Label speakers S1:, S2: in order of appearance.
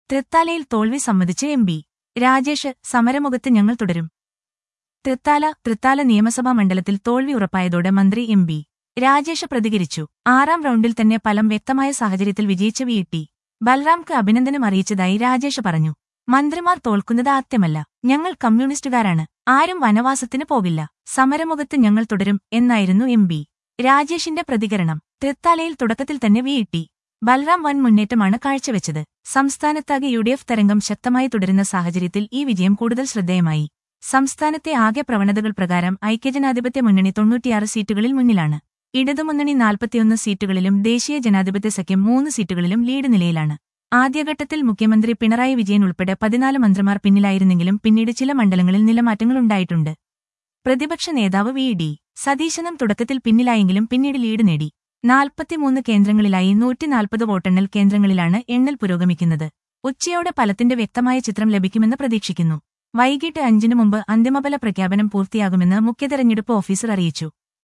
S1: തൃത്താലയിൽ തോൽവി സമ്മതിച്ച് M P Rajesh സമരമുഖത്ത് ഞങ്ങൾ തുടരും തൃത്താല തൃത്താല നിയമസഭാ മണ്ഡലത്തിൽ തോൽവി ഉറപ്പായതോടെ മന്ത്രി എം പി രാജേഷ് പ്രതികരിച്ചു ആറാം റൗണ്ടിൽ തന്നെ ഫലം വ്യക്തമായ സാഹചര്യത്തിൽ വിജയിച്ച വി ടി ബൽറാംക്ക് അഭിനന്ദനം അറിയിച്ചതായി രാജേഷ് പറഞ്ഞു മന്ത്രിമാർ തോൽക്കുന്നത് ആദ്യമല്ല ഞങ്ങൾ കമ്മ്യൂണിസ്റ്റുകാരാണ് ആരും വനവാസത്തിന് പോകില്ല സമരമുഖത്ത് ഞങ്ങൾ തുടരും എന്നായിരുന്നു എം പി രാജേഷിന്റെ പ്രതികരണം തൃത്താലയിൽ തുടക്കത്തിൽ തന്നെ വി ടി ബൽറാം വൻ മുന്നേറ്റമാണ് കാഴ്ചവെച്ചത് സംസ്ഥാനത്താകെ യു ഡി എഫ് തരംഗം ശക്തമായി തുടരുന്ന സാഹചര്യത്തിൽ ഈ വിജയം കൂടുതൽ ശ്രദ്ധേയമായി സംസ്ഥാനത്തെ ആകെ പ്രവണതകൾ പ്രകാരം ഐക്യജനാധിപത്യ മുന്നണി തൊണ്ണൂറ്റിയാറ് സീറ്റുകളിൽ മുന്നിലാണ് ഇടതുമുന്നണി നാൽപ്പത്തിയൊന്ന് സീറ്റുകളിലും ദേശീയ ജനാധിപത്യ സഖ്യം മൂന്ന് സീറ്റുകളിലും ലീഡ് നിലയിലാണ് ആദ്യഘട്ടത്തിൽ മുഖ്യമന്ത്രി പിണറായി വിജയൻ ഉൾപ്പെടെ പതിനാല് മന്ത്രിമാർ പിന്നിലായിരുന്നെങ്കിലും പിന്നീട് ചില മണ്ഡലങ്ങളിൽ നിലമാറ്റങ്ങളുണ്ടായിട്ടുണ്ട് പ്രതിപക്ഷ നേതാവ് വി ഡി സതീശനം തുടക്കത്തിൽ പിന്നിലായെങ്കിലും പിന്നീട് ലീഡ് നേടി നാൽപ്പത്തിമൂന്ന് കേന്ദ്രങ്ങളിലായി നൂറ്റിനാൽപ്പത് വോട്ടെണ്ണൽ കേന്ദ്രങ്ങളിലാണ് എണ്ണൽ പുരോഗമിക്കുന്നത് ഉച്ചയോടെ ഫലത്തിന്റെ വ്യക്തമായ ചിത്രം ലഭിക്കുമെന്ന് പ്രതീക്ഷിക്കുന്നു വൈകിട്ട് അഞ്ചിനു മുമ്പ് അന്തിമഫല പ്രഖ്യാപനം പൂർത്തിയാകുമെന്ന് മുഖ്യ തെരഞ്ഞെടുപ്പ് ഓഫീസർ അറിയിച്ചു